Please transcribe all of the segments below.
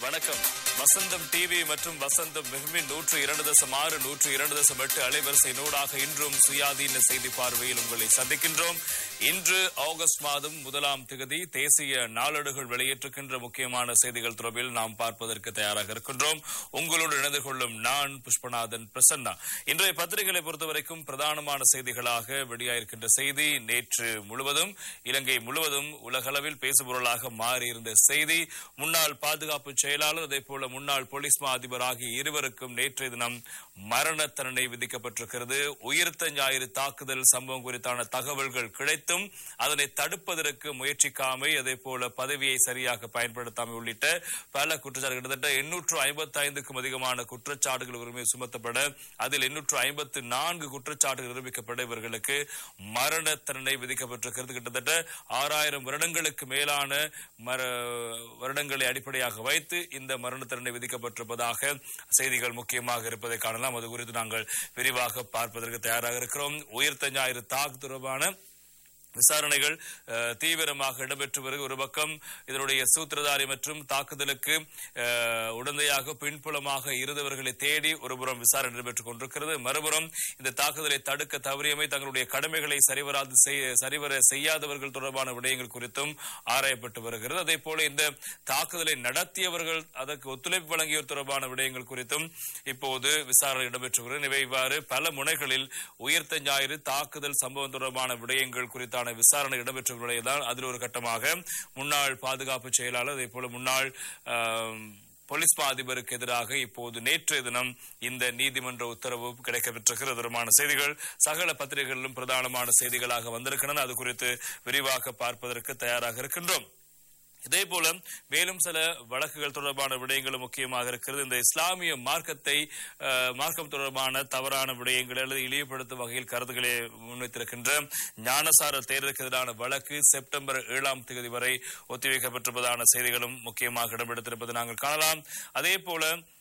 வணக்கம் வசந்தம் டிவி மற்றும் வசந்தம் மெஹ்மின் நூற்று இரண்டு தசம் ஆறு நூற்று இரண்டு தசம் எட்டு அலைவரிசை நூடாக இன்றும் சுயாதீன செய்தி பார்வையில் உங்களை சந்திக்கின்றோம் இன்று ஆகஸ்ட் மாதம் முதலாம் திகதி தேசிய நாளேடுகள் வெளியிட்டிருக்கின்ற முக்கியமான செய்திகள் தொடர்பில் நாம் பார்ப்பதற்கு தயாராக இருக்கின்றோம் உங்களோடு இணைந்து கொள்ளும் நான் புஷ்பநாதன் பிரசன்னா இன்றைய பத்திரிகைகளை பொறுத்தவரைக்கும் பிரதானமான செய்திகளாக வெளியாயிருக்கின்ற செய்தி நேற்று முழுவதும் இலங்கை முழுவதும் உலகளவில் பேசுபொருளாக மாறியிருந்த செய்தி முன்னாள் பாதுகாப்பு செயலாளர் அதே போல முன்னாள் போலீஸ் மா அதிபர் ஆகிய இருவருக்கும் நேற்றைய தினம் மரண தண்டனை விதிக்கப்பட்டிருக்கிறது உயிர்த்த ஞாயிறு தாக்குதல் சம்பவம் குறித்தான தகவல்கள் கிடைத்தும் அதனை தடுப்பதற்கு முயற்சிக்காமை அதே போல பதவியை சரியாக பயன்படுத்தாமை உள்ளிட்ட பல குற்றச்சாட்டுகள் கிட்டத்தட்ட எண்ணூற்று ஐம்பத்தி ஐந்துக்கும் அதிகமான குற்றச்சாட்டுகள் உரிமை சுமத்தப்பட அதில் எண்ணூற்று ஐம்பத்து நான்கு குற்றச்சாட்டுகள் நிரூபிக்கப்பட இவர்களுக்கு மரண தண்டனை விதிக்கப்பட்டிருக்கிறது கிட்டத்தட்ட ஆறாயிரம் வருடங்களுக்கு மேலான மர வருடங்களை அடிப்படையாக வைத்து இந்த மரண தண்டனை விதிக்கப்பட்டிருப்பதாக செய்திகள் முக்கியமாக இருப்பதை காணலாம் அது குறித்து நாங்கள் விரிவாக பார்ப்பதற்கு தயாராக இருக்கிறோம் உயிர்த்த ஞாயிறு தாக்கு தொடர்பான விசாரணைகள் அஹ், தீவிரமாக இடம்பெற்று வருகிற ஒரு பக்கம் இதனுடைய சூத்திரதாரி மற்றும் தாக்குதலுக்கு அஹ், உடந்தையாக பின்புலமாக இருந்தவர்களை தேடி ஒருபுறம் விசாரணை நடைபெற்றுக் கொண்டிருக்கிறது மறுபுறம் இந்த தாக்குதலை தடுக்க தவறியமை தங்களுடைய கடமைகளை சரிவராது செய்ய- சரிவர செய்யாதவர்கள் தொடர்பான விடயங்கள் குறித்தும் ஆராயப்பட்டு வருகிறது அதே போல இந்த தாக்குதலை நடத்தியவர்கள் அதற்கு ஒத்துழைப்பு வழங்கியோர் தொடர்பான விடயங்கள் குறித்தும் இப்போது விசாரணை இடம்பெற்று வருகிறது எனவே இவ்வாறு பல முனைகளில் உயிர்த்த ஞாயிறு தாக்குதல் சம்பவம் தொடர்பான விடயங்கள் குறித்தான விசாரணை இடம்பெற்ற நிலையில்தான் அதில் ஒரு கட்டமாக முன்னாள் பாதுகாப்பு செயலாளர் அதே போல முன்னாள் ஆம், போலீஸ் மா அதிபருக்கு எதிராக இப்போது நேற்றைய தினம் இந்த நீதிமன்ற உத்தரவு கிடைக்கப்பெற்றிருக்கிறது தொடர்பான செய்திகள் சகல பத்திரிகைகளிலும் பிரதானமான செய்திகளாக வந்திருக்கின்றன அது குறித்து விரிவாக பார்ப்பதற்கு தயாராக இருக்கின்றோம் இதே போல மேலும் சில வழக்குகள் தொடர்பான விடயங்களும் முக்கியமாக இருக்கிறது இந்த இஸ்லாமிய மார்க்கத்தை அஹ், மார்க்கம் தொடர்பான தவறான விடயங்களை அல்லது இழிவுபடுத்தும் வகையில் கருத்துக்களை முன்வைத்திருக்கின்ற ஞானசார தேர்தலுக்கு எதிரான வழக்கு செப்டம்பர் ஏழாம் தேதி வரை ஒத்திவைக்கப்பட்டிருப்பதான செய்திகளும் முக்கியமாக இடம்பெடுத்திருப்பதை நாங்கள் காணலாம் அதே போல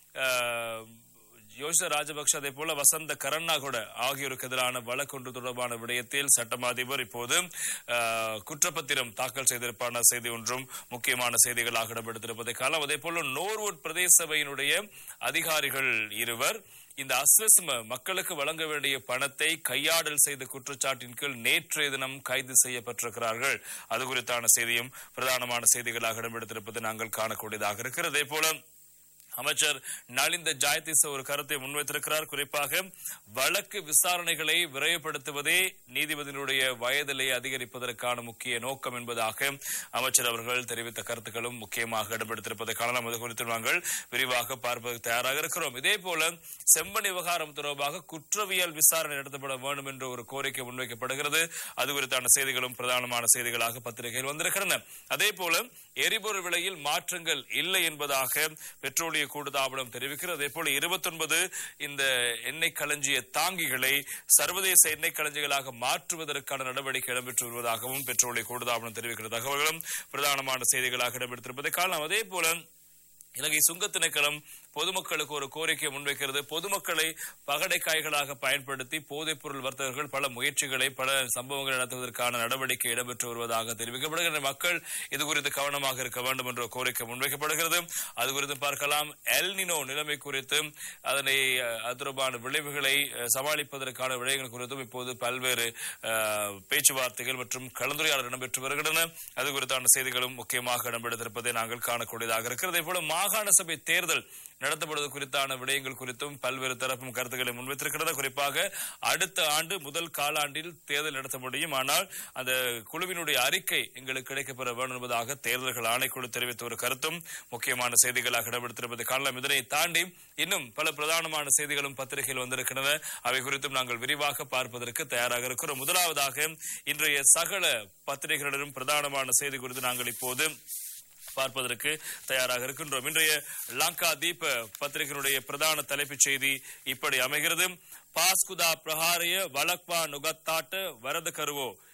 அஹ், யோசித ராஜபக்ஷ அதே போல வசந்த கரண்ணா கூட ஆகியோருக்கு எதிரான வழக்கொன்று தொடர்பான விடயத்தில் சட்டமா அதிபர் இப்போது அஹ், குற்றப்பத்திரம் தாக்கல் செய்திருப்பான செய்தி ஒன்றும் முக்கியமான செய்திகளாக இடம்பெடுத்திருப்பதை காலம் அதே போல நோர்வுட் பிரதேச சபையினுடைய அதிகாரிகள் இருவர் இந்த அஸ்வஸ்ம மக்களுக்கு வழங்க வேண்டிய பணத்தை கையாடல் செய்த குற்றச்சாட்டின் கீழ் நேற்றைய தினம் கைது செய்யப்பட்டிருக்கிறார்கள் அது குறித்தான செய்தியும் பிரதானமான செய்திகளாக இடம்பெடுத்திருப்பதை நாங்கள் காணக்கூடியதாக இருக்கிறது அதே போல அமைச்சர் நலிந்த ஜாயதிச ஒரு கருத்தை முன்வைத்திருக்கிறார் குறிப்பாக வழக்கு விசாரணைகளை விரைவுபடுத்துவதே நீதிபதியினுடைய வயதிலே அதிகரிப்பதற்கான முக்கிய நோக்கம் என்பதாக அமைச்சர் அவர்கள் தெரிவித்த கருத்துக்களும் முக்கியமாக இடம்பெடுத்திருப்பதை காணலாம் அது குறித்து நாங்கள் விரிவாக பார்ப்பதற்கு தயாராக இருக்கிறோம் இதே போல செம்மணி விவகாரம் தொடர்பாக குற்றவியல் விசாரணை நடத்தப்பட வேண்டும் என்ற ஒரு கோரிக்கை முன்வைக்கப்படுகிறது அது குறித்தான செய்திகளும் பிரதானமான செய்திகளாக பத்திரிகையில் வந்திருக்கின்றன அதே போல எரிபொருள் விலையில் மாற்றங்கள் இல்லை என்பதாக பெட்ரோலிய கூடுதாபனம் தெரிவிக்கிறது அதே போல இருபத்தொன்பது இந்த எண்ணெய் களஞ்சிய தாங்கிகளை சர்வதேச எண்ணெய் களஞ்சியங்களாக மாற்றுவதற்கான நடவடிக்கை இடம்பெற்று வருவதாகவும் பெட்ரோலிய கூடுதாபனம் தெரிவிக்கிற தகவல்களும் பிரதானமான செய்திகளாக இடம்பெற்றிருப்பதை காணலாம் அதே போல இலங்கை சுங்க திணைக்களம் பொதுமக்களுக்கு ஒரு கோரிக்கை முன்வைக்கிறது பொதுமக்களை பகடைக்காய்களாக பயன்படுத்தி போதைப் பொருள் வர்த்தகர்கள் பல முயற்சிகளை பல சம்பவங்களை நடத்துவதற்கான நடவடிக்கை இடம்பெற்று வருவதாக தெரிவிக்கப்படுகிறது மக்கள் இது குறித்து கவனமாக இருக்க வேண்டும் என்ற கோரிக்கை முன்வைக்கப்படுகிறது அது குறித்து பார்க்கலாம் எல்னினோ நிலைமை குறித்து அதனை அஹ், அது தொடர்பான விளைவுகளை அஹ், சமாளிப்பதற்கான விடயங்கள் குறித்தும் இப்போது பல்வேறு அஹ், பேச்சுவார்த்தைகள் மற்றும் கலந்துரையாடல் இடம்பெற்று வருகின்றன அது குறித்தான செய்திகளும் முக்கியமாக இடம்பெடுத்திருப்பதை நாங்கள் காணக்கூடியதாக இருக்கிறது இதே போல மாகாண சபை தேர்தல் நடத்தப்படுவது குறித்தான விடயங்கள் குறித்தும் பல்வேறு தரப்பும் கருத்துக்களை முன்வைத்திருக்கிறது குறிப்பாக அடுத்த ஆண்டு முதல் காலாண்டில் தேர்தல் நடத்த முடியும் ஆனால் அந்த குழுவினுடைய அறிக்கை எங்களுக்கு கிடைக்கப்பெற வேண்டும் என்பதாக தேர்தல்கள் ஆணைக்குழு தெரிவித்த ஒரு கருத்தும் முக்கியமான செய்திகளாக இடம்பெடுத்திருப்பதை காணலாம் இதனை தாண்டி இன்னும் பல பிரதானமான செய்திகளும் பத்திரிகையில் வந்திருக்கின்றன அவை குறித்தும் நாங்கள் விரிவாக பார்ப்பதற்கு தயாராக இருக்கிறோம் முதலாவதாக இன்றைய சகல பத்திரிகைகளிலும் பிரதானமான செய்தி குறித்து நாங்கள் இப்போது பார்ப்பதற்கு தயாராக இருக்கின்றோம் இன்றைய லங்கா தீப பத்திரிகையினுடைய பிரதான தலைப்புச் செய்தி இப்படி அமைகிறது பாஸ்குதா பிரஹாரிய வலக்வா நுகத்தாட்ட வரத கருவோ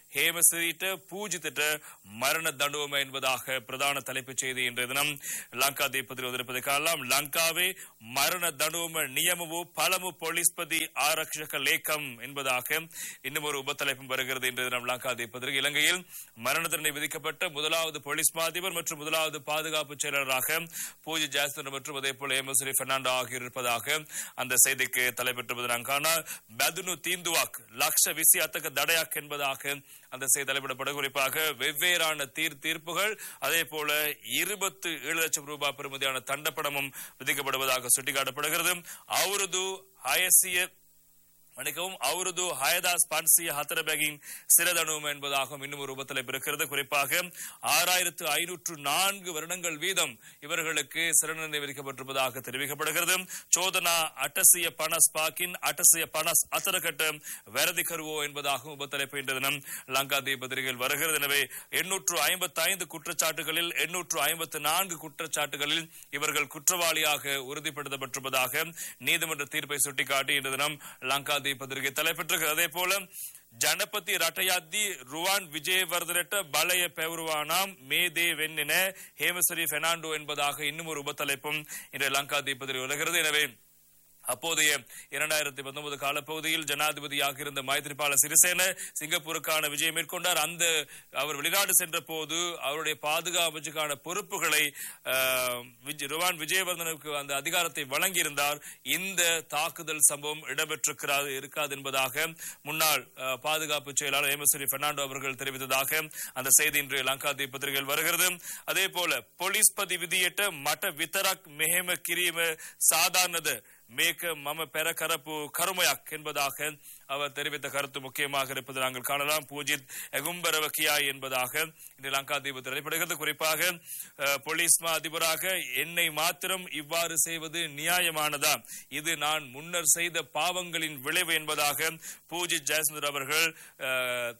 ஹேமசிரிட்ட பூஜித்திட்ட மரண தண்டுவம் என்பதாக பிரதான தலைப்புச் செய்தி இன்றைய தினம் லங்கா தீபத்தில் வந்திருப்பதை காணலாம் லங்காவே மரண தண்டுவம நியமவு பலமு போலீஸ்பதி ஆரக்ஷக லேக்கம் என்பதாக இன்னும் ஒரு உபத்தலைப்பும் வருகிறது இன்றைய தினம் லங்கா தீபத்திற்கு இலங்கையில் மரண தண்டனை விதிக்கப்பட்ட முதலாவது போலீஸ் மாதிபர் மற்றும் முதலாவது பாதுகாப்பு செயலராக பூஜி ஜாஸ்தன் மற்றும் அதே போல ஏமஸ்ரீ பெர்னாண்டோ ஆகியோர் இருப்பதாக அந்த செய்திக்கு தலைப்பெற்றுவது நாம் காண பதுனு தீந்துவாக் லக்ஷ விசியாத்தக தடையாக் என்பதாக அந்த செய்தி தலைப்பிடப்பட குறிப்பாக வெவ்வேறான தீர் தீர்ப்புகள் அதே போல இருபத்து ஏழு லட்சம் ரூபாய் பெறுமதியான தண்டப்படமும் விதிக்கப்படுவதாக சுட்டிக்காட்டப்படுகிறது அவரது அயசிய மன்னிக்கவும் அவரது ஹயதாஸ் பான்சிய ஹத்தரபேகின் சிறதனும் என்பதாகவும் இன்னும் ஒரு உபத்தலைப்பு இருக்கிறது குறிப்பாக ஆறாயிரத்து ஐநூற்று நான்கு வருடங்கள் வீதம் இவர்களுக்கு சிறநடை விதிக்கப்பட்டிருப்பதாக தெரிவிக்கப்படுகிறது சோதனா அட்டசிய பனஸ் பாக்கின் அட்டசிய பனஸ் அத்தரக்கட்ட வரதி கருவோ என்பதாகவும் உபத்தலைப்பு இன்று தினம் லங்கா தீபத்திரிகையில் வருகிறது எனவே எண்ணூற்று ஐம்பத்தி ஐந்து குற்றச்சாட்டுகளில் எண்ணூற்று ஐம்பத்து நான்கு குற்றச்சாட்டுகளில் இவர்கள் குற்றவாளியாக உறுதிப்படுத்தப்பட்டிருப்பதாக நீதிமன்ற தீர்ப்பை சுட்டிக்காட்டி இன்று தினம் லங்கா பத்திரிகை தலைப்பெற்றிருக்கிறது அதே போல ජනපති රටයද්දී රුවන් விஜயவர்தனට பலய பெவருவானாம் மேதே வெண்ணின ஹேமஸ்வரி பெர்னாண்டோ என்பதாக இன்னும் ஒரு உபத்தலைப்பும் இன்று லங்கா தீபத்திரி உலகிறது எனவே அப்போதைய இரண்டாயிரத்தி பத்தொன்பது காலப்பகுதியில் ஜனாதிபதியாக இருந்த மைத்ரிபால சிறிசேன சிங்கப்பூருக்கான விஜயம் மேற்கொண்டார் அந்த அவர் வெளிநாடு சென்ற போது அவருடைய பாதுகாப்புக்கான பொறுப்புகளை ஆஹ், விஜய்- ருவான் விஜயவர்தனுக்கு அந்த அதிகாரத்தை வழங்கியிருந்தார் இந்த தாக்குதல் சம்பவம் இடம்பெற்றிருக்கிறது இருக்காது என்பதாக முன்னாள் ஆஹ், பாதுகாப்பு செயலாளர் ஏமஸ்வரி பெர்னாண்டோ அவர்கள் தெரிவித்ததாக அந்த செய்தி இன்று லங்கா பத்திரிகையில் வருகிறது அதே போல போலீஸ் பதி விதியிட்ட மட்ட வித்தரக் மெஹம கிரீம சாதாரணது மேக்க மம பெற கரப்பு கருமையாக் என்பதாக அவர் தெரிவித்த கருத்து முக்கியமாக இருப்பது நாங்கள் காணலாம் பூஜித் எகும்பரவக்கியா என்பதாக இந்த லங்கா தீபு திரைப்படுகிறது குறிப்பாக அஹ், போலீஸ் மா அதிபராக என்னை மாத்திரம் இவ்வாறு செய்வது நியாயமானதா இது நான் முன்னர் செய்த பாவங்களின் விளைவு என்பதாக பூஜித் ஜெயசுந்தர் அவர்கள் அஹ்,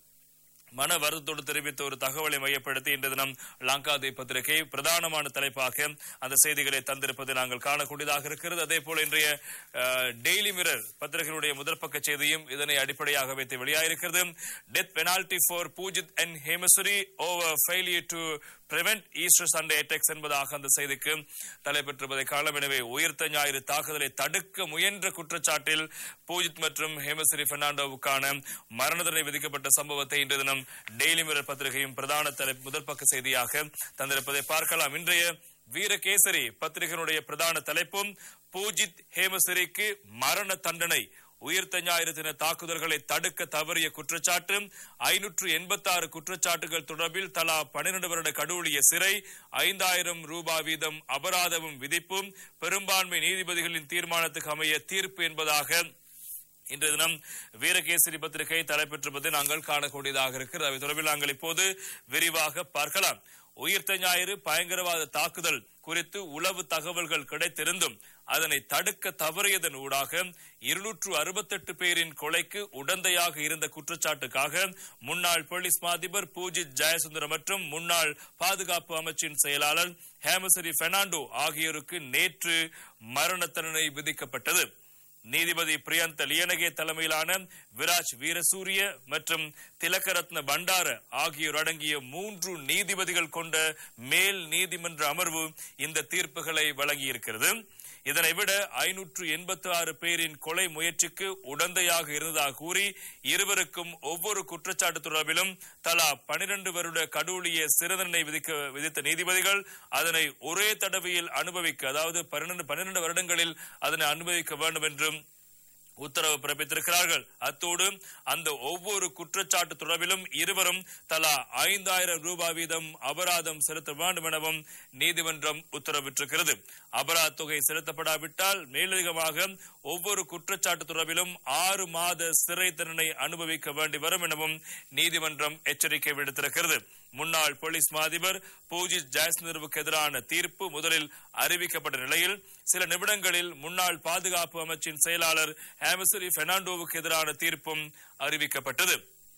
மன வருத்தத்தோடு தெரிவித்த ஒரு தகவலை மையப்படுத்தி இன்று தினம் லங்காதே பத்திரிகை பிரதானமான தலைப்பாக அந்த செய்திகளை தந்திருப்பதை நாங்கள் காணக்கூடியதாக இருக்கிறது அதே போல இன்றைய டெய்லி மிரர் பத்திரிகையினுடைய முதற் பக்க செய்தியும் இதனை அடிப்படையாக வைத்து வெளியாயிருக்கிறது death penalty for Pujith and Hemasiri over failure to prevent Easter Sunday attacks என்பதாக அந்த செய்திக்கு தலைப்பெற்றிருப்பதை காலம் எனவே உயிர்த்த ஞாயிறு தாக்குதலை தடுக்க முயன்ற குற்றச்சாட்டில் பூஜித் மற்றும் ஹேமஸ்ரீ பெர்னாண்டோவுக்கான மரண தண்டனை விதிக்கப்பட்ட சம்பவத்தை இன்று தினம் டெய்லி மிரர் பத்திரிகையும் பிரதான தலை முதல் பக்க செய்தியாக தந்திருப்பதை பார்க்கலாம் இன்றைய வீரகேசரி பத்திரிகையினுடைய பிரதான தலைப்பும் பூஜித் ஹேமஸ்ரீக்கு மரண தண்டனை உயிர்த்த ஞாயிறு தின தாக்குதல்களை தடுக்க தவறிய குற்றச்சாட்டு ஐநூற்று எண்பத்தாறு குற்றச்சாட்டுகள் தொடர்பில் தலா பன்னிரண்டு வருட கடூழிய சிறை ஐந்தாயிரம் ரூபாய் வீதம் அபராதமும் விதிப்பும் பெரும்பான்மை நீதிபதிகளின் தீர்மானத்துக்கு அமைய தீர்ப்பு என்பதாக இன்றைய தினம் வீரகேசரி பத்திரிகை தலைப்பெற்றிருப்பதை நாங்கள் காணக்கூடியதாக இருக்கிறது அவை தொடர்பில் நாங்கள் இப்போது விரிவாக பார்க்கலாம் உயிர்த்த ஞாயிறு பயங்கரவாத தாக்குதல் குறித்து உளவு தகவல்கள் கிடைத்திருந்தும் அதனை தடுக்க தவறியதன் ஊடாக இருநூற்று அறுபத்தெட்டு பேரின் கொலைக்கு உடந்தையாக இருந்த குற்றச்சாட்டுக்காக முன்னாள் போலீஸ் மாதிபர் பூஜித் ஜெயசுந்தரம் மற்றும் முன்னாள் பாதுகாப்பு அமைச்சின் செயலாளர் ஹேமசரி பெர்னாண்டோ ஆகியோருக்கு நேற்று மரண தண்டனை விதிக்கப்பட்டது நீதிபதி பிரியந்த லியனகே தலைமையிலான விராஜ் வீரசூரிய மற்றும் திலகரத்ன பண்டார ஆகியோர் அடங்கிய மூன்று நீதிபதிகள் கொண்ட மேல் நீதிமன்ற அமர்வு இந்த தீர்ப்புகளை வழங்கியிருக்கிறது இதனை விட ஐநூற்று எண்பத்தி ஆறு பேரின் கொலை முயற்சிக்கு உடந்தையாக இருந்ததாக கூறி இருவருக்கும் ஒவ்வொரு குற்றச்சாட்டு தொடர்பிலும் தலா பனிரெண்டு வருட கடூழிய சிறுதண்டனை விதிக்க விதித்த நீதிபதிகள் அதனை ஒரே தடவையில் அனுபவிக்க அதாவது பன்னிரண்டு பன்னிரண்டு வருடங்களில் அதனை அனுபவிக்க வேண்டும் என்றும் உத்தரவு பிறப்பித்திருக்கிறார்கள் அத்தோடு அந்த ஒவ்வொரு குற்றச்சாட்டு தொடர்பிலும் இருவரும் தலா ஐந்தாயிரம் ரூபாய் வீதம் அபராதம் செலுத்த வேண்டும் எனவும் நீதிமன்றம் உத்தரவிட்டிருக்கிறது அபராத தொகை செலுத்தப்படாவிட்டால் மேலதிகமாக ஒவ்வொரு குற்றச்சாட்டு தொடர்பிலும் ஆறு மாத சிறை தண்டனை அனுபவிக்க வேண்டி வரும் எனவும் நீதிமன்றம் எச்சரிக்கை விடுத்திருக்கிறது முன்னாள் போலீஸ் மாதிபர் பூஜித் ஜெயசுந்தருக்கு எதிரான தீர்ப்பு முதலில் அறிவிக்கப்பட்ட நிலையில் சில நிமிடங்களில் முன்னாள் பாதுகாப்பு அமைச்சின் செயலாளர் ஹேமசரி பெர்னாண்டோவுக்கு எதிரான தீர்ப்பும் அறிவிக்கப்பட்டது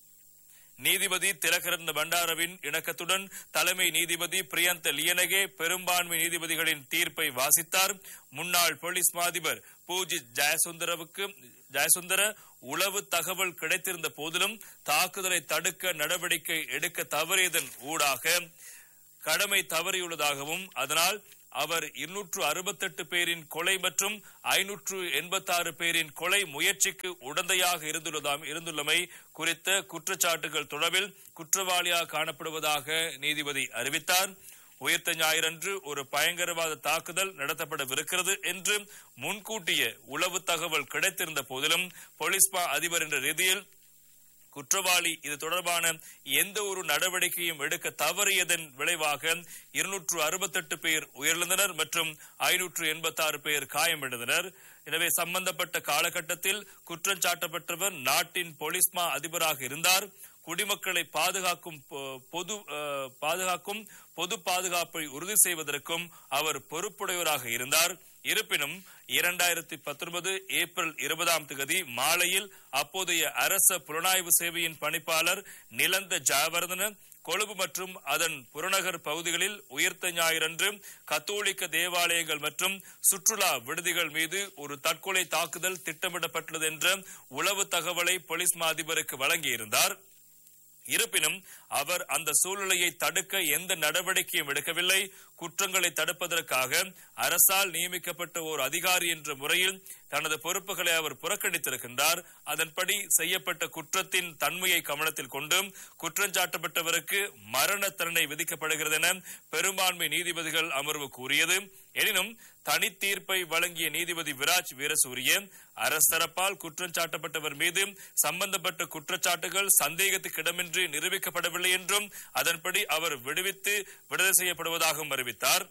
நீதிபதி திலகரத்ன பண்டாரவின் இணக்கத்துடன் தலைமை நீதிபதி பிரியந்த லியனகே பெரும்பான்மை நீதிபதிகளின் தீர்ப்பை வாசித்தார் முன்னாள் போலீஸ் மாதிபர் பூஜித் ஜெயசுந்தரவுக்கு ஜெயசுந்தர உளவு தகவல் கிடைத்திருந்த போதிலும் தாக்குதலை தடுக்க நடவடிக்கை எடுக்க தவறியதன் ஊடாக கடமை தவறியுள்ளதாகவும் அதனால் அவர் இருநூற்று அறுபத்தெட்டு பேரின் கொலை மற்றும் ஐநூற்று எண்பத்தாறு பேரின் கொலை முயற்சிக்கு உடந்தையாக இருந்துள்ளதாம் இருந்துள்ளமை குறித்த குற்றச்சாட்டுகள் தொடர்பில் குற்றவாளியாக காணப்படுவதாக நீதிபதி அறிவித்தார் உயிர்த்த ஞாயிறன்று ஒரு பயங்கரவாத தாக்குதல் நடத்தப்படவிருக்கிறது என்று முன்கூட்டிய உளவு தகவல் கிடைத்திருந்த போதிலும் போலீஸ் மா அதிபர் என்ற ரீதியில் குற்றவாளி இது தொடர்பான எந்த ஒரு நடவடிக்கையும் எடுக்க தவறியதன் விளைவாக இருநூற்று அறுபத்தெட்டு பேர் உயிரிழந்தனர் மற்றும் ஐநூற்று எண்பத்தாறு பேர் காயமடைந்தனர் எனவே சம்பந்தப்பட்ட காலகட்டத்தில் குற்றம் சாட்டப்பட்டவர் நாட்டின் போலீஸ்மா அதிபராக இருந்தார் குடிமக்களை பாதுகாக்கும் பொ- பொது அஹ், பாதுகாக்கும் பொது பாதுகாப்பை உறுதி செய்வதற்கும் அவர் பொறுப்புடையவராக இருந்தார் இருப்பினும் இரண்டாயிரத்தி பத்தொன்பது ஏப்ரல் இருபதாம் தேதி மாலையில் அப்போதைய அரச புலனாய்வு சேவையின் பணிப்பாளர் நிலந்த ஜாவர்தன கொழும்பு மற்றும் அதன் புறநகர் பகுதிகளில் உயிர்த்த ஞாயிறன்று கத்தோலிக்க தேவாலயங்கள் மற்றும் சுற்றுலா விடுதிகள் மீது ஒரு தற்கொலை தாக்குதல் திட்டமிடப்பட்டுள்ளது என்ற உளவு தகவலை போலீஸ் மா அதிபருக்கு வழங்கியிருந்தார் இருப்பினும் அவர் அந்த சூழ்நிலையை தடுக்க எந்த நடவடிக்கையும் எடுக்கவில்லை குற்றங்களை தடுப்பதற்காக அரசால் நியமிக்கப்பட்ட ஓர் அதிகாரி என்ற முறையில் தனது பொறுப்புகளை அவர் புறக்கணித்திருக்கின்றார் அதன்படி செய்யப்பட்ட குற்றத்தின் தன்மையை கவனத்தில் கொண்டு குற்றஞ்சாட்டப்பட்டவருக்கு மரண தண்டனை விதிக்கப்படுகிறது என பெரும்பான்மை நீதிபதிகள் அமர்வு கூறியது எனினும் தனி தீர்ப்பை வழங்கிய நீதிபதி விராஜ் வீரசூரிய அரசரப்பால் குற்றம் சாட்டப்பட்டவர் மீது சம்பந்தப்பட்ட குற்றச்சாட்டுகள் சந்தேகத்துக்கிடமின்றி நிரூபிக்கப்படவில்லை என்றும் அதன்படி அவர் விடுவித்து விடுதலை செய்யப்படுவதாகவும் அறிவித்தார்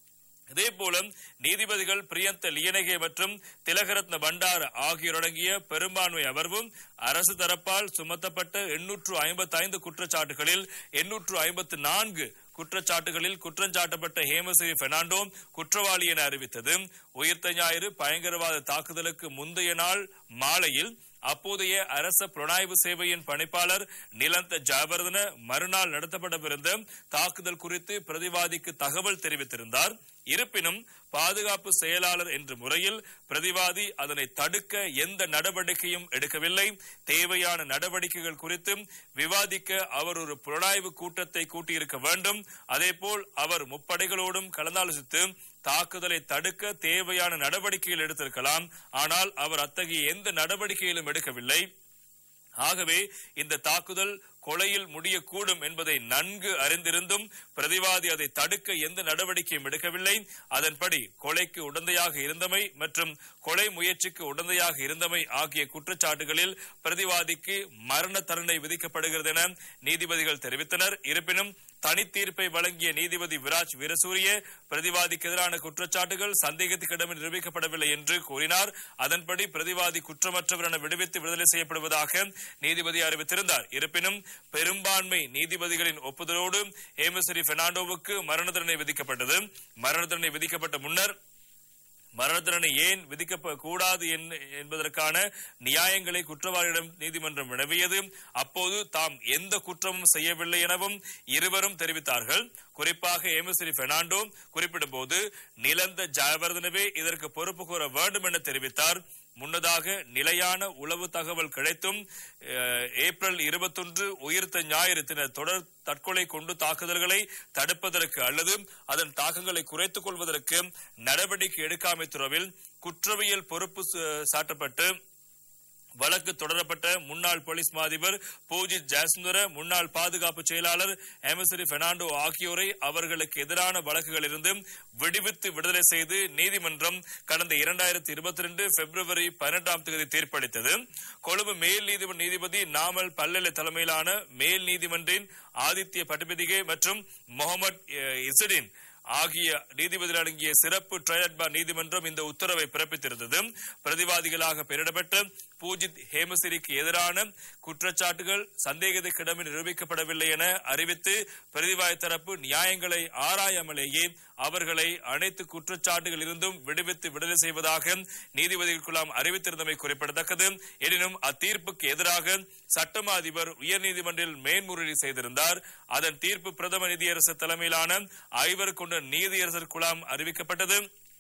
இதேபோல நீதிபதிகள் பிரியந்த லியனகே மற்றும் திலகரத்ன பண்டார் ஆகியோர் அடங்கிய பெரும்பான்மை அமர்வும் அரசு தரப்பால் சுமத்தப்பட்ட எண்ணூற்று ஐம்பத்தி ஐந்து குற்றச்சாட்டுகளில் எண்ணூற்று ஐம்பத்து நான்கு குற்றச்சாட்டுகளில் குற்றஞ்சாட்டப்பட்ட ஹேமசிறி பெர்னாண்டோ குற்றவாளி என அறிவித்தது உயிர்த்த ஞாயிறு பயங்கரவாத தாக்குதலுக்கு முந்தைய நாள் மாலையில் அப்போதைய அரச புலனாய்வு சேவையின் பணிப்பாளர் நிலந்த ஜாவர்தன மறுநாள் நடத்தப்படவிருந்த தாக்குதல் குறித்து பிரதிவாதிக்கு தகவல் தெரிவித்திருந்தார் இருப்பினும் பாதுகாப்பு செயலாளர் என்ற முறையில் பிரதிவாதி அதனை தடுக்க எந்த நடவடிக்கையும் எடுக்கவில்லை தேவையான நடவடிக்கைகள் குறித்து விவாதிக்க அவர் ஒரு புலனாய்வு கூட்டத்தை கூட்டியிருக்க வேண்டும் அதேபோல் அவர் முப்படைகளோடும் கலந்தாலோசித்து தாக்குதலை தடுக்க தேவையான நடவடிக்கைகள் எடுத்திருக்கலாம் ஆனால் அவர் அத்தகைய எந்த நடவடிக்கையிலும் எடுக்கவில்லை ஆகவே இந்த தாக்குதல் கொலையில் முடியக்கூடும் என்பதை நன்கு அறிந்திருந்தும் பிரதிவாதி அதை தடுக்க எந்த நடவடிக்கையும் எடுக்கவில்லை அதன்படி கொலைக்கு உடந்தையாக இருந்தமை மற்றும் கொலை முயற்சிக்கு உடந்தையாக இருந்தமை ஆகிய குற்றச்சாட்டுகளில் பிரதிவாதிக்கு மரண தண்டனை விதிக்கப்படுகிறது என நீதிபதிகள் தெரிவித்தனர் இருப்பினும் தனி தீர்ப்பை வழங்கிய நீதிபதி விராஜ் வீரசூரிய பிரதிவாதிக்கு எதிரான குற்றச்சாட்டுகள் சந்தேகத்துக்கிடமின்றி நிரூபிக்கப்படவில்லை என்று கூறினார் அதன்படி பிரதிவாதி குற்றமற்றவர் என விடுவித்து விடுதலை செய்யப்படுவதாக நீதிபதி அறிவித்திருந்தார் இருப்பினும் பெரும்பான்மை நீதிபதிகளின் ஒப்புதலோடு ஹேமஸ்ரீ பெர்னாண்டோவுக்கு மரண தண்டனை விதிக்கப்பட்டது மரண தண்டனை விதிக்கப்பட்ட முன்னர் மரண தண்டனை ஏன் விதிக்கப்படக்கூடாது என்- என்பதற்கான நியாயங்களை குற்றவாளியிடம் நீதிமன்றம் வினவியது அப்போது தாம் எந்த குற்றமும் செய்யவில்லை எனவும் இருவரும் தெரிவித்தார்கள் குறிப்பாக எமிசரி பெர்னாண்டோ குறிப்பிடும்போது நிலந்த ஜெயவர்தனவே இதற்கு பொறுப்பு கூற வேண்டும் என தெரிவித்தார் முன்னதாக நிலையான உளவு தகவல் கிடைத்தும் அஹ், ஏப்ரல் இருபத்தொன்று உயிர்த்த ஞாயிறு தின தொடர் தற்கொலை கொண்டு தாக்குதல்களை தடுப்பதற்கு அல்லது அதன் தாக்கங்களை குறைத்துக் கொள்வதற்கு நடவடிக்கை எடுக்காமை துறவில் குற்றவியல் பொறுப்பு ச- சாட்டப்பட்டு வழக்கு தொடரப்பட்ட முன்னாள் போலீஸ் மாதிபர் பூஜித் ஜாசுந்தர முன்னாள் பாதுகாப்பு செயலாளர் எமசரி பெர்னாண்டோ ஆகியோரை அவர்களுக்கு எதிரான வழக்குகளிலிருந்து விடுவித்து விடுதலை செய்து நீதிமன்றம் கடந்த இரண்டாயிரத்தி இருபத்தி ரெண்டு பிப்ரவரி பதினெட்டாம் தேதி தீர்ப்பளித்தது கொழும்பு மேல் நீதிமன்ற நீதிபதி நாமல் பல்லெல தலைமையிலான மேல் நீதிமன்றின் ஆதித்ய பட்டுபிதிகை மற்றும் முகமது இசடின் ஆகிய நீதிபதிகள் அடங்கிய சிறப்பு ட்ரையல் பார் நீதிமன்றம் இந்த உத்தரவை பிறப்பித்திருந்தது பிரதிவாதிகளாக பெயரிடப்பட்ட பூஜித் ஹேமசிரிக்கு எதிரான குற்றச்சாட்டுகள் சந்தேகத்துக்கிடமின்றி நிரூபிக்கப்படவில்லை என அறிவித்து பிரதிவாதி தரப்பு நியாயங்களை ஆராயாமலேயே அவர்களை அனைத்து குற்றச்சாட்டுகள் இருந்தும் விடுவித்து விடுதலை செய்வதாக நீதிபதிகள் குழாம் அறிவித்திருந்தமை குறிப்பிடத்தக்கது எனினும் அத்தீர்ப்புக்கு எதிராக சட்டமா அதிபர் உயர்நீதிமன்றில் மேன்முறையீடு செய்திருந்தார் அதன் தீர்ப்பு பிரதம நீதியரசர் தலைமையிலான ஐவர் கொண்ட நீதியரசர் குழாம் அறிவிக்கப்பட்டது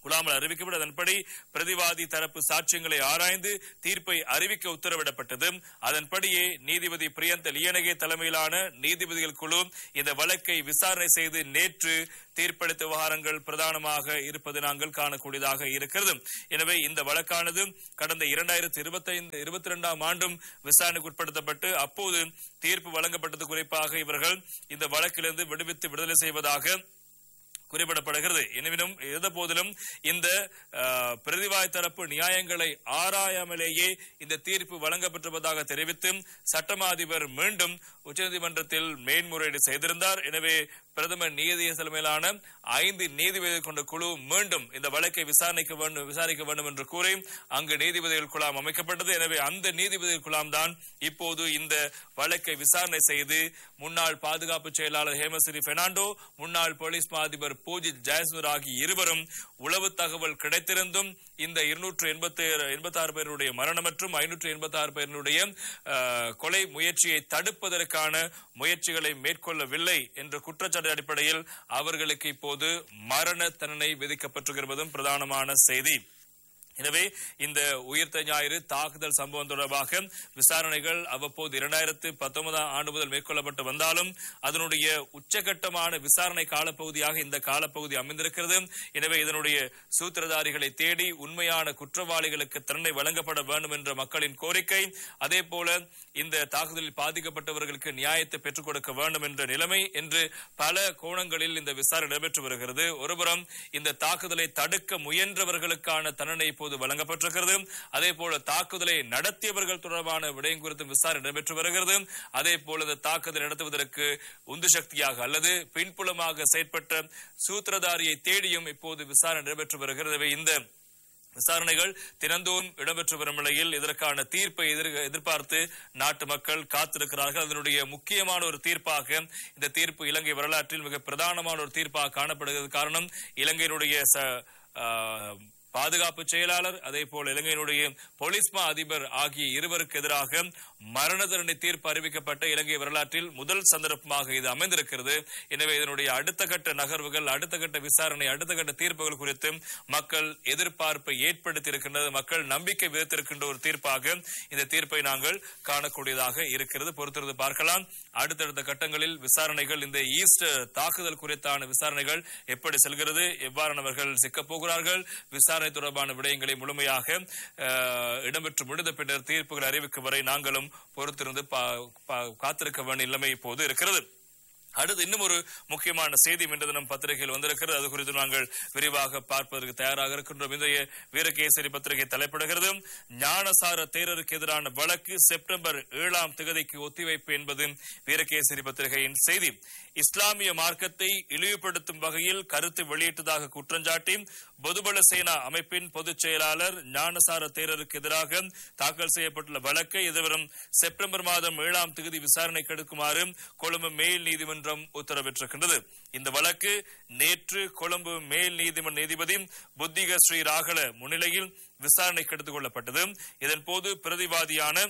குலாமல் அறிவிக்கப்பட்டு அதன்படி பிரதிவாதி தரப்பு சாட்சியங்களை ஆராய்ந்து தீர்ப்பை அறிவிக்க உத்தரவிடப்பட்டது அதன்படியே நீதிபதி பிரியந்த லியனகே தலைமையிலான நீதிபதிகள் குழு இந்த வழக்கை விசாரணை செய்து நேற்று தீர்ப்பளித்த விவகாரங்கள் பிரதானமாக இருப்பது நாங்கள் காணக்கூடியதாக இருக்கிறது எனவே இந்த வழக்கானது கடந்த இரண்டாயிரத்தி இருபத்தி ஐந்து இருபத்தி இரண்டாம் ஆண்டும் விசாரணைக்கு உட்படுத்தப்பட்டு அப்போது தீர்ப்பு வழங்கப்பட்டது குறிப்பாக இவர்கள் இந்த வழக்கிலிருந்து விடுவித்து விடுதலை செய்வதாக குறிப்பிடப்படுகிறது எனினும் இருந்த போதிலும் இந்த அஹ், பிரதிவாய் தரப்பு நியாயங்களை ஆராயாமலேயே இந்த தீர்ப்பு வழங்கப்பட்டிருப்பதாக தெரிவித்து சட்டமா அதிபர் மீண்டும் உச்சநீதிமன்றத்தில் மேன்முறையீடு செய்திருந்தார் எனவே பிரதமர் நீதி தலைமையிலான ஐந்து நீதிபதிகள் கொண்ட குழு மீண்டும் இந்த வழக்கை விசாரணைக்க வேண்டும் விசாரிக்க வேண்டும் என்று கூறி அங்கு நீதிபதிகள் குழாம் அமைக்கப்பட்டது எனவே அந்த நீதிபதிகள் குழாம் தான் இப்போது இந்த வழக்கை விசாரணை செய்து முன்னாள் பாதுகாப்பு செயலாளர் ஹேமஸ்ரீ பெர்னாண்டோ முன்னாள் போலீஸ் மா அதிபர் பூஜித் ஜெயசுந்தர் ஆகிய இருவரும் உளவு தகவல் கிடைத்திருந்தும் இந்த இருநூற்று எண்பத்தி எண்பத்தி ஆறு பேருடைய மரணம் மற்றும் ஐநூற்று எண்பத்தி ஆறு பேருடைய அஹ், கொலை முயற்சியை தடுப்பதற்கான முயற்சிகளை மேற்கொள்ளவில்லை என்ற குற்றச்சாட்டு அடிப்படையில் அவர்களுக்கு இப்போது மரண தண்டனை விதிக்கப்பட்டிருக்கிறதும் பிரதானமான செய்தி எனவே இந்த உயிர்த்த ஞாயிறு தாக்குதல் சம்பவம் தொடர்பாக விசாரணைகள் அவ்வப்போது இரண்டாயிரத்து பத்தொன்பதாம் ஆண்டு முதல் மேற்கொள்ளப்பட்டு வந்தாலும் அதனுடைய உச்சகட்டமான விசாரணை காலப்பகுதியாக இந்த காலப்பகுதி அமைந்திருக்கிறது எனவே இதனுடைய சூத்திரதாரிகளை தேடி உண்மையான குற்றவாளிகளுக்கு தண்டனை வழங்கப்பட வேண்டும் என்ற மக்களின் கோரிக்கை அதே போல இந்த தாக்குதலில் பாதிக்கப்பட்டவர்களுக்கு நியாயத்தை பெற்றுக் கொடுக்க வேண்டும் என்ற நிலைமை என்று பல கோணங்களில் இந்த விசாரணை நடைபெற்று வருகிறது ஒருபுறம் இந்த தாக்குதலை தடுக்க முயன்றவர்களுக்கான தண்டனை இப்போது வழங்கப்பட்டிருக்கிறது அதே போல தாக்குதலை நடத்தியவர்கள் தொடர்பான விடயம் குறித்து விசாரணை நடைபெற்று வருகிறது அதே போல இந்த தாக்குதலை நடத்துவதற்கு உந்து சக்தியாக அல்லது பின்புலமாக செயற்பட்ட சூத்திரதாரியை தேடியும் இப்போது விசாரணை நடைபெற்று வருகிறது எனவே இந்த விசாரணைகள் தினந்தோறும் இடம்பெற்று வரும் நிலையில் இதற்கான தீர்ப்பை எதிர்- எதிர்பார்த்து நாட்டு மக்கள் காத்திருக்கிறார்கள் அதனுடைய முக்கியமான ஒரு தீர்ப்பாக இந்த தீர்ப்பு இலங்கை வரலாற்றில் மிக பிரதானமான ஒரு தீர்ப்பாக காணப்படுகிறது காரணம் இலங்கையினுடைய ச- ஆ, பாதுகாப்பு செயலாளர் அதே போல இலங்கையினுடைய பொலிஸ்மா அதிபர் ஆகிய இருவருக்கு எதிராக மரண தண்டனை தீர்ப்பு அறிவிக்கப்பட்ட இலங்கை வரலாற்றில் முதல் சந்தர்ப்பமாக இது அமைந்திருக்கிறது எனவே இதனுடைய அடுத்த கட்ட நகர்வுகள் அடுத்த கட்ட விசாரணை அடுத்த கட்ட தீர்ப்புகள் குறித்து மக்கள் எதிர்பார்ப்பை ஏற்படுத்தி இருக்கின்றது மக்கள் நம்பிக்கை விதத்திருக்கின்ற ஒரு தீர்ப்பாக இந்த தீர்ப்பை நாங்கள் காணக்கூடியதாக இருக்கிறது பொறுத்திருந்து பார்க்கலாம் அடுத்தடுத்த கட்டங்களில் விசாரணைகள் இந்த ஈஸ்டர் தாக்குதல் குறித்தான விசாரணைகள் எப்படி செல்கிறது எவ்வாறானவர்கள் சிக்கப் போகிறார்கள் விசாரணை தொடர்பான விடயங்களை முழுமையாக அஹ், இடம்பெற்று முடிந்த பின்னர் தீர்ப்புகள் அறிவிக்கும் வரை நாங்களும் பொறுத்திருந்து பா- பா- காத்திருக்க வேண்டிய நிலைமை இப்போது இருக்கிறது அடுத்து இன்னும் ஒரு முக்கியமான செய்தி இன்று தினம் பத்திரிகையில் வந்திருக்கிறது அது குறித்து நாங்கள் விரிவாக பார்ப்பதற்கு தயாராக இருக்கின்றோம் இன்றைய வீரகேசரி பத்திரிகை தலைப்பிடுகிறது ஞானசார தேரருக்கு எதிரான வழக்கு செப்டம்பர் ஏழாம் திகதிக்கு ஒத்திவைப்பு என்பது வீரகேசரி பத்திரிகையின் செய்தி இஸ்லாமிய மார்க்கத்தை இழிவுபடுத்தும் வகையில் கருத்து வெளியிட்டதாக குற்றஞ்சாட்டி பொதுபல சேனா அமைப்பின் பொதுச் செயலாளர் ஞானசார தேரருக்கு எதிராக தாக்கல் செய்யப்பட்டுள்ள வழக்கை எதிர்வரும் செப்டம்பர் மாதம் ஏழாம் தேதி விசாரணைக்கு எடுக்குமாறு கொழும்பு மேல் நீதிமன்றம் உத்தரவிட்டிருக்கின்றது இந்த வழக்கு நேற்று கொழும்பு மேல் நீதிமன்ற நீதிபதி புத்திக ஸ்ரீ ராகல முன்னிலையில் விசாரணைக்கு எடுத்துக் கொள்ளப்பட்டது இதன்போது பிரதிவாதியான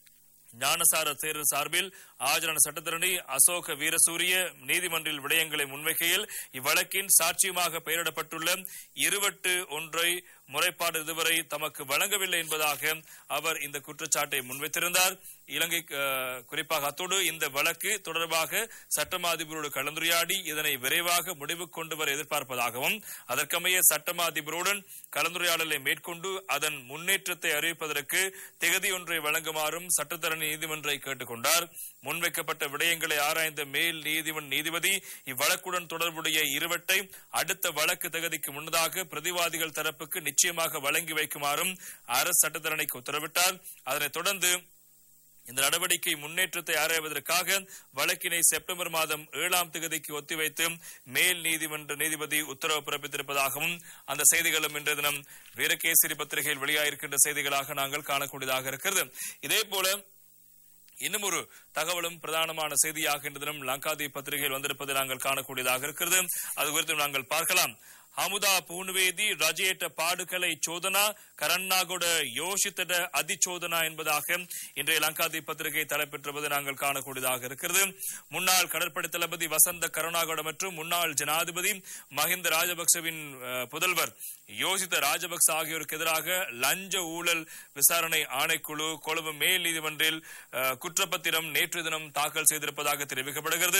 ஞானசார தேர்வு சார்பில் ஆஜரான சட்டத்தரணி அசோக வீரசூரிய நீதிமன்றில் விடயங்களை முன்வைக்கையில் இவ்வழக்கின் சாட்சியமாக பெயரிடப்பட்டுள்ள இருவட்டு ஒன்றை முறைப்பாடு இதுவரை தமக்கு வழங்கவில்லை என்பதாக அவர் இந்த குற்றச்சாட்டை முன்வைத்திருந்தார் இலங்கை அஹ், குறிப்பாக அத்தோடு இந்த வழக்கு தொடர்பாக சட்டமா அதிபரோடு கலந்துரையாடி இதனை விரைவாக முடிவுக்கு கொண்டு வர எதிர்பார்ப்பதாகவும் அதற்கமைய சட்டமா அதிபருடன் கலந்துரையாடலை மேற்கொண்டு அதன் முன்னேற்றத்தை அறிவிப்பதற்கு திகதி ஒன்றை வழங்குமாறும் சட்டத்தரணி நீதிமன்றை கேட்டுக்கொண்டார் முன்வைக்கப்பட்ட விடயங்களை ஆராய்ந்த மேல் நீதிமன்ற நீதிபதி இவ்வழக்குடன் தொடர்புடைய இருவட்டை அடுத்த வழக்கு தகுதிக்கு முன்னதாக பிரதிவாதிகள் தரப்புக்கு நிச்சயமாக வழங்கி வைக்குமாறும் அரசு சட்டத்தரணிக்கு உத்தரவிட்டார் அதனைத் தொடர்ந்து இந்த நடவடிக்கை முன்னேற்றத்தை ஆராய்வதற்காக வழக்கினை செப்டம்பர் மாதம் ஏழாம் தேதிக்கு ஒத்திவைத்து மேல் நீதிமன்ற நீதிபதி உத்தரவு பிறப்பித்திருப்பதாகவும் அந்த செய்திகளும் இன்றைய தினம் வீரகேசரி பத்திரிகையில் வெளியாயிருக்கின்ற செய்திகளாக நாங்கள் காணக்கூடியதாக இருக்கிறது இதே போல இன்னும் ஒரு தகவலும் பிரதானமான செய்தியாக இன்று தினம் லங்காதீப் பத்திரிகையில் வந்திருப்பதை நாங்கள் காணக்கூடியதாக இருக்கிறது அது குறித்து நாங்கள் பார்க்கலாம் ಹಮುದಾ ಪೂನ್ವೇದಿ ರಜೇಟ ಪಾಡುಕலை சோதனா கரண்ணாகோட யோசித்திட அதிச்சோதனா என்பதாக இன்றைய லங்காதி பத்திரிகை தலைப்பெற்றுவது நாங்கள் காணக்கூடியதாக இருக்கிறது முன்னாள் கடற்படை தளபதி வசந்த கருணாகோட மற்றும் முன்னாள் ஜனாதிபதி மஹிந்த ராஜபக்சவின் அஹ், புதல்வர் யோசித்த ராஜபக்ச ஆகியோருக்கு எதிராக லஞ்ச ஊழல் விசாரணை ஆணைக்குழு கொழும்பு மேல் நீதிமன்றில் அஹ், குற்றப்பத்திரம் நேற்று தினம் தாக்கல் செய்திருப்பதாக தெரிவிக்கப்படுகிறது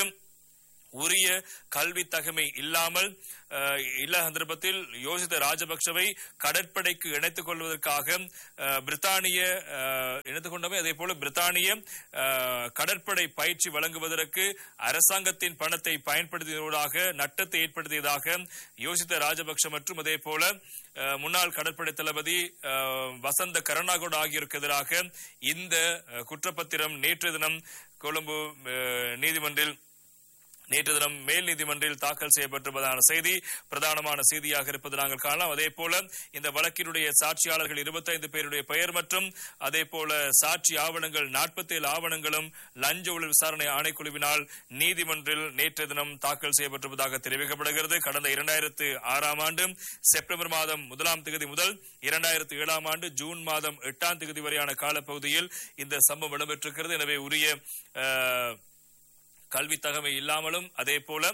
உரிய கல்வி தகமை இல்லாமல் அஹ், இல்ல சந்தர்ப்பத்தில் யோசித்த ராஜபக்சவை கடற்படைக்கு இணைத்துக் கொள்வதற்காக அஹ், பிரித்தானிய அஹ், இணைத்துக் கொண்டவை அதே போல பிரித்தானிய அஹ், கடற்படை பயிற்சி வழங்குவதற்கு அரசாங்கத்தின் பணத்தை பயன்படுத்தியதோடாக நட்டத்தை ஏற்படுத்தியதாக யோசித்த ராஜபக்ஷ மற்றும் அதே போல அஹ், முன்னாள் கடற்படை தளபதி அஹ், வசந்த கருணாகோட் ஆகியோருக்கு எதிராக இந்த அஹ், குற்றப்பத்திரம் நேற்று தினம் கொழும்பு அஹ், நீதிமன்றில் நேற்று தினம் மேல் நீதிமன்றில் தாக்கல் செய்யப்பட்டிருப்பதான செய்தி பிரதானமான செய்தியாக இருப்பது நாங்கள் காணலாம் அதே போல இந்த வழக்கினுடைய சாட்சியாளர்கள் 25 பேருடைய பெயர் மற்றும் அதே போல சாட்சி ஆவணங்கள் 47 ஆவணங்களும் லஞ்ச ஊழல் விசாரணை ஆணைக்குழுவினால் நீதிமன்றில் நேற்று தினம் தாக்கல் செய்யப்பட்டிருப்பதாக தெரிவிக்கப்படுகிறது கடந்த இரண்டாயிரத்து ஆறாம் ஆண்டு செப்டம்பர் மாதம் முதலாம் தேதி முதல் இரண்டாயிரத்து ஏழாம் ஆண்டு ஜூன் மாதம் எட்டாம் தேதி வரையான காலப்பகுதியில் இந்த சம்பவம் இடம்பெற்றிருக்கிறது எனவே உரிய அஹ், கல்வி தகமை இல்லாமலும் அதே போல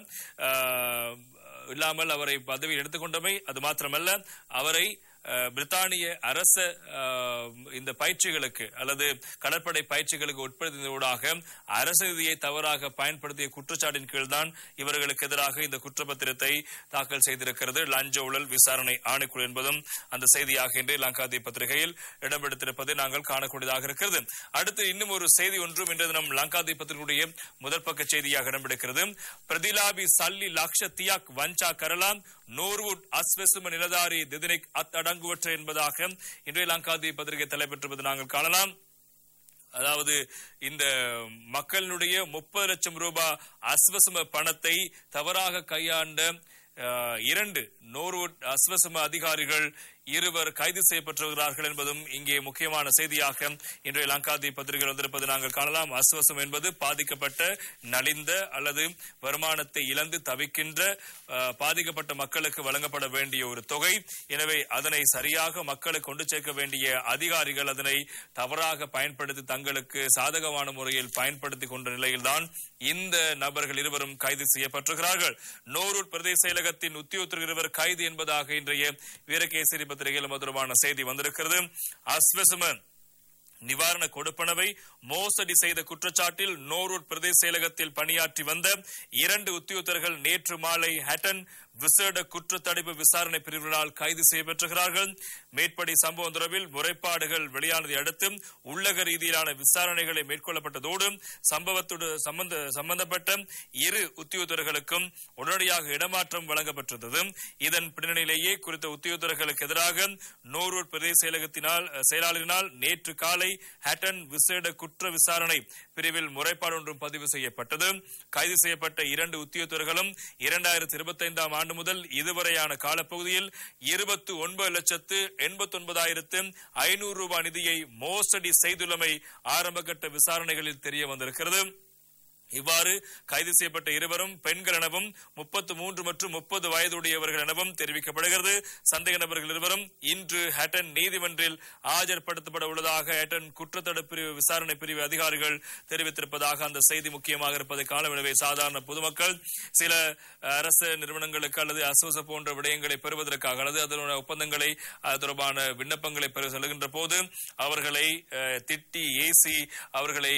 ஆஹ், இல்லாமல் அவரை பதவி எடுத்துக்கொண்டமை அது மாத்திரமல்ல அவரை ஆஹ், பிரித்தானிய அரச ஆஹ், இந்த பயிற்சிகளுக்கு அல்லது கடற்படை பயிற்சிகளுக்கு உட்படுத்தியதோடாக அரசு நிதியை தவறாக பயன்படுத்திய குற்றச்சாட்டின் கீழ்தான் இவர்களுக்கு எதிராக இந்த குற்றப்பத்திரத்தை தாக்கல் செய்திருக்கிறது லஞ்ச ஊழல் விசாரணை ஆணைக்குழு என்பதும் அந்த செய்தியாக இன்றைய லங்காதி பத்திரிகையில் இடம்பெடுத்திருப்பதை நாங்கள் காணக்கூடியதாக இருக்கிறது அடுத்து இன்னும் ஒரு செய்தி ஒன்றும் இன்றைய தினம் லங்காதி பத்திரிகையுடைய முதற் பக்க செய்தியாக இடம்பெடுக்கிறது பிரதிலாபி சல்லி லக்ஷ தியாக் வஞ்சா கரலாம் நோர்வுட் அஸ்வெசும நிலதாரி திதினிக் அத் அடங்குவற்ற என்பதாக இன்றைய லங்காதி பத்திரிகை தலைப்பெற்றிருப்பது நாங்கள் காணலாம் அதாவது இந்த மக்களுடைய முப்பது லட்சம் ரூபாய் அஸ்வசம பணத்தை தவறாக கையாண்ட அஹ், இரண்டு நோர்வுட் அஸ்வசம அதிகாரிகள் இருவர் கைது செய்யப்பட்டிருக்கிறார்கள் என்பதும் இங்கே முக்கியமான செய்தியாக இன்றைய லங்காதி பத்திரிகையில் வந்திருப்பது நாங்கள் காணலாம் அஸ்வசம் என்பது பாதிக்கப்பட்ட நலிந்த அல்லது வருமானத்தை இழந்து தவிக்கின்ற அஹ், பாதிக்கப்பட்ட மக்களுக்கு வழங்கப்பட வேண்டிய ஒரு தொகை எனவே அதனை சரியாக மக்களுக்கு கொண்டு சேர்க்க வேண்டிய அதிகாரிகள் அதனை தவறாக பயன்படுத்தி தங்களுக்கு சாதகமான முறையில் பயன்படுத்தி கொண்ட நிலையில்தான் இந்த நபர்கள் இருவரும் கைது செய்யப்பட்டிருக்கிறார்கள் நோரூர் பிரதேச செயலகத்தின் உத்தியோகத்தர் இருவர் கைது என்பதாக இன்றைய வீரகேசரி பத்திரிகையில் மதுரமான செய்தி வந்திருக்கிறது அஸ்வசுமன் நிவாரண கொடுப்பனவை மோசடி செய்த குற்றச்சாட்டில் நோரூர் பிரதேச செயலகத்தில் பணியாற்றி வந்த இரண்டு உத்தியோகத்தர்கள் நேற்று மாலை ஹட்டன் விசேட குற்றத்தடுப்பு விசாரணை பிரிவினால் கைது செய்யப்பட்டிருக்கிறார்கள் மேற்படி சம்பவம் தொடர்பில் முறைப்பாடுகள் வெளியானதை அடுத்து உள்ளக ரீதியிலான விசாரணைகளை மேற்கொள்ளப்பட்டதோடு சம்பவத்தோடு சம்பந்த சம்பந்தப்பட்ட இரு உத்தியோகத்தர்களுக்கும் உடனடியாக இடமாற்றம் வழங்கப்பட்டிருந்தது இதன் பின்னணியிலேயே குறித்த உத்தியோகத்தர்களுக்கு எதிராக நோரூர் பிரதேச செயலகத்தினால் செயலாளரினால் நேற்று காலை ஹட்டன் விசேட குற்ற விசாரணை பிரிவில் முறைப்பாடு ஒன்றும் பதிவு செய்யப்பட்டது கைது செய்யப்பட்ட இரண்டு உத்தியோகத்தர்களும் இரண்டாயிரத்தி இருபத்தி ஐந்தாம் ஆண்டு முதல் இதுவரையான காலப்பகுதியில் இருபத்தி ஒன்பது லட்சத்து எண்பத்தி ஒன்பதாயிரத்து ஐநூறு ரூபாய் நிதியை மோசடி செய்துள்ளமை ஆரம்பகட்ட விசாரணைகளில் தெரிய வந்திருக்கிறது இவ்வாறு கைது செய்யப்பட்ட இருவரும் பெண்கள் எனவும் முப்பத்து மூன்று மற்றும் முப்பது வயதுடையவர்கள் எனவும் தெரிவிக்கப்படுகிறது சந்தேக நபர்கள் இருவரும் இன்று ஹட்டன் நீதிமன்றில் ஆஜர்படுத்தப்பட உள்ளதாக ஹட்டன் குற்றத்தடுப்பு பிரிவு விசாரணை பிரிவு அதிகாரிகள் தெரிவித்திருப்பதாக அந்த செய்தி முக்கியமாக இருப்பதை காலம் எனவே சாதாரண பொதுமக்கள் சில அஹ், அரசு நிறுவனங்களுக்கு அல்லது அசோச போன்ற விடயங்களை பெறுவதற்காக அல்லது அதனுடைய ஒப்பந்தங்களை அது தொடர்பான விண்ணப்பங்களை பெற செல்கின்ற போது அவர்களை அஹ், திட்டி ஏசி அவர்களை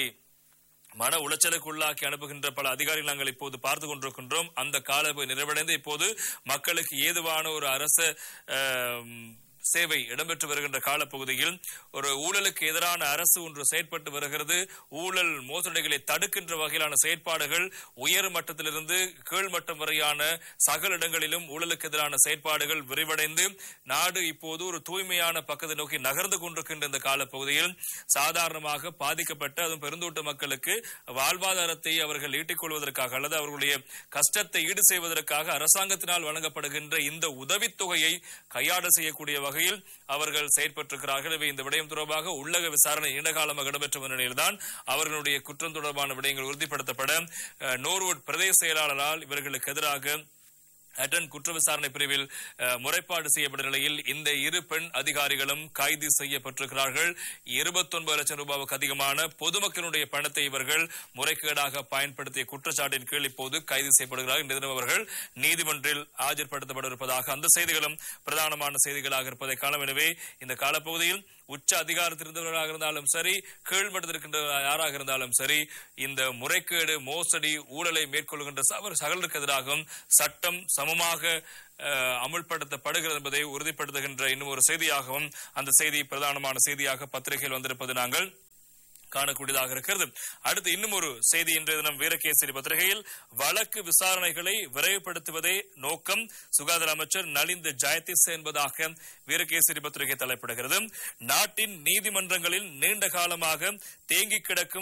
மன உளைச்சலுக்கு உள்ளாக்கி அனுப்புகின்ற பல அதிகாரிகள் நாங்கள் இப்போது பார்த்து கொண்டிருக்கின்றோம் அந்த கால நிறைவடைந்து இப்போது மக்களுக்கு ஏதுவான ஒரு அரச அஹ், சேவை இடம்பெற்று வருகின்ற காலப்பகுதியில் ஒரு ஊழலுக்கு எதிரான அரசு ஒன்று செயற்பட்டு வருகிறது ஊழல் மோசடிகளை தடுக்கின்ற வகையிலான செயற்பாடுகள் உயர் மட்டத்திலிருந்து கீழ் மட்டம் வரையான சகல இடங்களிலும் ஊழலுக்கு எதிரான செயற்பாடுகள் விரிவடைந்து நாடு இப்போது ஒரு தூய்மையான பக்கத்தை நோக்கி நகர்ந்து கொண்டிருக்கின்ற இந்த காலப்பகுதியில் சாதாரணமாக பாதிக்கப்பட்ட அதுவும் பெருந்தோட்ட மக்களுக்கு வாழ்வாதாரத்தை அவர்கள் ஈட்டிக் கொள்வதற்காக அல்லது அவர்களுடைய கஷ்டத்தை ஈடு செய்வதற்காக அரசாங்கத்தினால் வழங்கப்படுகின்ற இந்த உதவித்தொகையை கையாட செய்யக்கூடிய வகையில் அவர்கள் செயற்பட்டிருக்கிறார்கள் இவை இந்த விடயம் தொடர்பாக உள்ளக விசாரணை நீண்டகாலமாக இடம்பெற்ற வந்த நிலையில்தான் அவர்களுடைய குற்றம் தொடர்பான விடயங்கள் உறுதிப்படுத்தப்பட அஹ், நோர்வுட் பிரதேச செயலாளரால் இவர்களுக்கு எதிராக அட்டன் குற்ற விசாரணை பிரிவில் அஹ், முறைப்பாடு செய்யப்பட்ட நிலையில் இந்த இரு பெண் அதிகாரிகளும் கைது செய்யப்பட்டிருக்கிறார்கள் இருபத்தொன்பது லட்சம் ரூபாவுக்கு அதிகமான பொதுமக்களுடைய பணத்தை இவர்கள் முறைகேடாக பயன்படுத்திய குற்றச்சாட்டின் கீழ் இப்போது கைது செய்யப்படுகிறார்கள் இந்த தினம் அவர்கள் நீதிமன்றில் ஆஜர்படுத்தப்பட இருப்பதாக அந்த செய்திகளும் பிரதானமான செய்திகளாக இருப்பதை காணும் எனவே இந்த காலப்பகுதியில் உச்ச அதிகாரத்தில் இருந்தவர்களாக இருந்தாலும் சரி கீழ்மட்டத்தில் இருக்கின்ற யாராக இருந்தாலும் சரி இந்த முறைகேடு மோசடி ஊழலை மேற்கொள்கின்ற சவர் சகலுக்கு எதிராகவும் சட்டம் சமமாக அஹ், அமுல்படுத்தப்படுகிறது என்பதை உறுதிப்படுத்துகின்ற இன்னும் ஒரு செய்தியாகவும் அந்த செய்தி பிரதானமான செய்தியாக பத்திரிகையில் வந்திருப்பது நாங்கள் காணக்கூடியதாக இருக்கிறது அடுத்து இன்னும் ஒரு செய்தி இன்றைய தினம் வீரகேசரி பத்திரிகையில் வழக்கு விசாரணைகளை விரைவுபடுத்துவதே நோக்கம் சுகாதார அமைச்சர் நலிந்த ஜெயதிஸ் என்பதாக வீரகேசரி பத்திரிகை தலைப்பிடுகிறது நாட்டின் நீதிமன்றங்களில் நீண்ட காலமாக தேங்கி கிடக்கும்